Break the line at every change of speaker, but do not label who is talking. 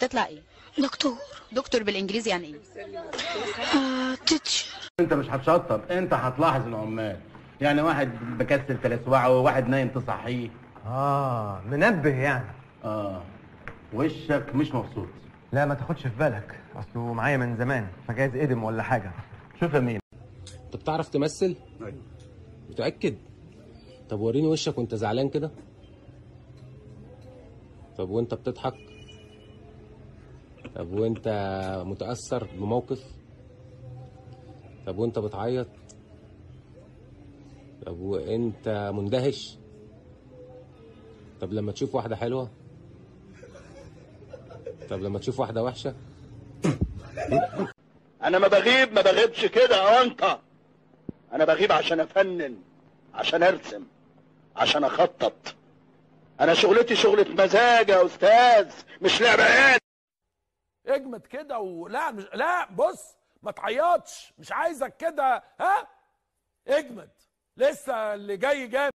تطلع ايه
دكتور
دكتور بالانجليزي يعني ايه
آه تيتشر
انت مش هتشطب انت هتلاحظ العمال يعني واحد بكسل تلسوعه وواحد نايم تصحيه
اه منبه يعني
اه وشك مش مبسوط
لا ما تاخدش في بالك اصله معايا من زمان فجايز قدم ولا حاجه
شوف يا مين
انت بتعرف تمثل؟ متأكد؟ طب وريني وشك وانت زعلان كده طب وانت بتضحك طب وانت متأثر بموقف طب وانت بتعيط طب وانت مندهش طب لما تشوف واحدة حلوة طب لما تشوف واحدة وحشة
انا ما بغيب ما بغيبش كده يا انت انا بغيب عشان افنن عشان ارسم عشان اخطط انا شغلتي شغلة مزاج يا استاذ مش لعبة عيال
اجمد كده ولا مش لا بص ما تعيطش مش عايزك كده ها اجمد لسه اللي جاي جامد